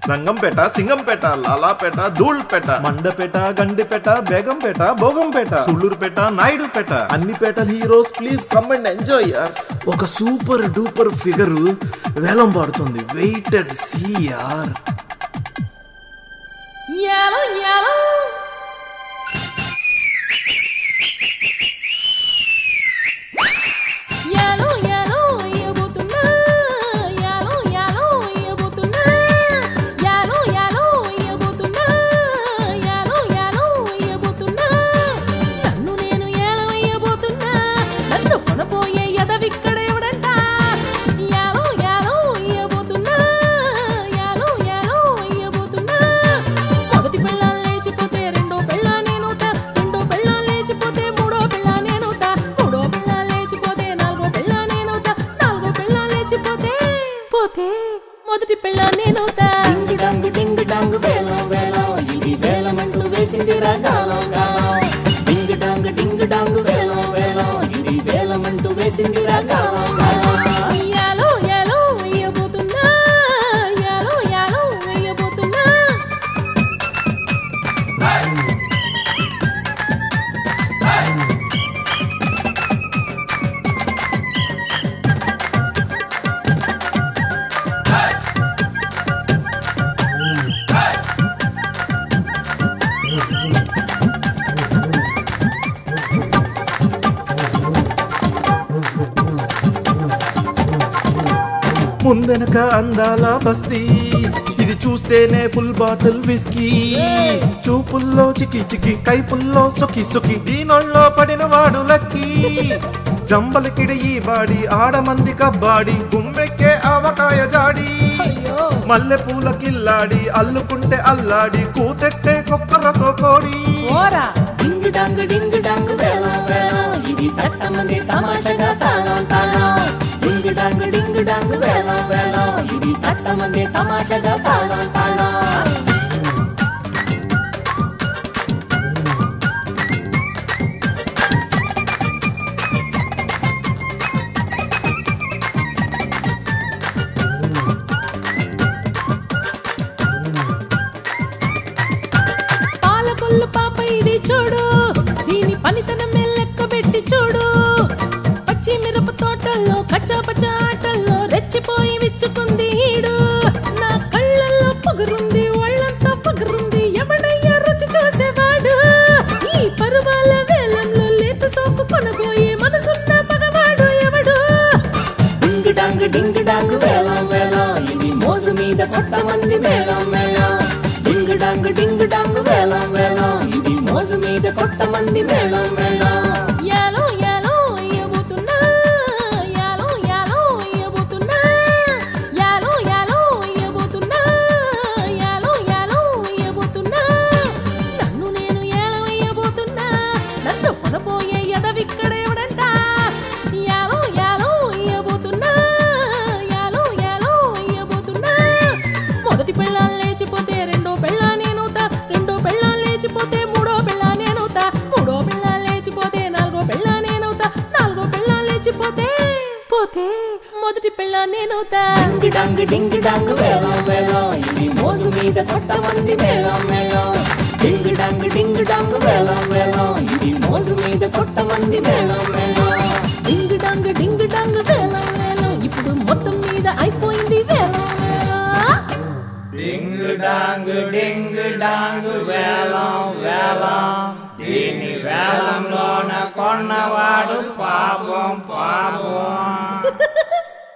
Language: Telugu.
రంగంపేట సింగంపేట లాలాపేట ధూళ్పేట మండపేట గండిపేట బేగంపేట భోగంపేట సుళ్ళూరుపేట నాయుడుపేట అన్ని పేట heroes please come and enjoy యార్ ఒక సూపర్ డూపర్ ఫిగర్ వేలం పాడుతుంది వెయిట్ అండ్ సీ యార్ యాలో యాలో యాలో యాలో ఇయ్యబోతున్నా యాలో యాలో ఇయ్యబోతున్నా యాలో యాలో ఇయ్యబోతున్నా యాలో యాలో ఇయ్యబోతున్నా నన్ను నేను ఏల వేయబోతున్నా నన్ను కొనపోయే ఎదవిక్కడ ఎవడంట యాలో యాలో ఇయ్యబోతున్నా యాలో యాలో ఇయ్యబోతున్నా మొదటి పిల్ల లేచిపోతే రెండో పిల్ల నేనుతా రెండో పిల్ల లేచిపోతే మూడో పిల్ల నేనుతా మూడో పిల్ల లేచిపోతే నాలుగో పిల్ల నేనుతా నాలుగో పిల్ల లేచిపోతే పోతే మొదటి పిల్ల నేనుతా డింగు డంగు డింగు డంగు వేలం వేలం ఇది వేలమంటూ వేసింది రకాలం కాలం డింగు డంగు డింగు డంగు వేలం వేలం ఇది వేలమంటూ వేసింది రకాలం కాలం యాలో యాలో వేయబోతున్నా యాలో యాలో వేయబోతున్నా ముందెనక అందాల బస్తీ ఇది చూస్తేనే ఫుల్ బాటిల్ విస్కీ చూపుల్లో చికి చికి కైపుల్లో సుఖి సుఖి దీనొల్లో పడిన వాడు లక్కీ జంబలకిడి ఈ బాడి ఆడమంది కబ్బాడి గుమ్మెక్కే అవకాయ జాడి అయ్యో మల్లె పూల కిల్లాడి అల్లుకుంటే అల్లాడి కూతెట్టే కుక్కలతో కోడి ఓరా డింగ్ డాంగ్ డింగ్ డాంగ్ వేలం వేలం ఇది చట్టమంది తమాషగా తాళం తాళం డింగ్ డాంగ్ డింగ్ డాంగ్ వేలం వేలం ఇది చట్టమంది తమాషగా తాళం తాళం పాలకొల్లు పాప ఇది చూడు దీని పనితనమే లెక్క పెట్టి చూడు పచ్చి మిరప తోటల్లో కచ్చా పచ్చా ఆటల్లో రెచ్చిపోయి విచ్చుకుంది ఈడు నా కళ్ళల్లో పొగరుంది ఒళ్ళంతా పొగరుంది ఎవడయ్యా రుచి చూసేవాడు ఈ పరువాల వేలంలో లేత సోపు కొనబోయే మనసున్న మగవాడు ఎవడు డింగ్ డాంగ్ డింగ్ డాంగ్ వేలం వేలం ఇది మోజు మీద కొట్టమంది వేలం వేలం డింగ్ డాంగ్ డింగ్ డాంగ్ వేలం వేలం ఇది మోజు మీద కొట్టమంది వేలం వేలం యాలో యాలో ఇయ్యబోతున్నా యాలో యాలో ఇయ్యబోతున్నా యాలో యాలో ఇయ్యబోతున్నా యాలో యాలో ఇయ్యబోతున్నా నన్ను నేను ఏల వేయబోతున్నా నన్ను కొనపోయే ఎదవిక్కడ ఎవడంట యాలో యాలో ఇయ్యబోతున్నా యాలో యాలో ఇయ్యబోతున్నా మొదటి పెళ్ళాలు లేచిపోతే రెండో పెళ్ళ నేనుతా రెండో పెళ్ళాలు లేచిపోతే మూడో పెళ్ళ నేనుతా మూడో పెళ్ళాలు లేచిపోతే నాలుగో పెళ్ళ నేనుతా నాలుగో పెళ్ళాలు లేచిపోతే పోతే మొదటి పెళ్ళ నేనుతా డింగ్ డంగ్ డింగ్ డంగ్ వేలం వేలం ఇది మోజు మీద కొట్టమంది వేలం వేలం డింగ్ డంగ్ డింగ్ డంగ్ వేలం వేలం ఇది మోజు మీద కొట్టమంది వేలం వేలం డింగ్ డంగ్ డింగ్ డంగ్ వేలం వేలం ఇప్పుడు మొత్తం మీద అయిపోయింది వేలం వేలం డింగ్ డాంగ్ డింగ్ డాంగ్ వేలం వేలం దీని వేలంలోన కొన్నవాడు పాపం పాపం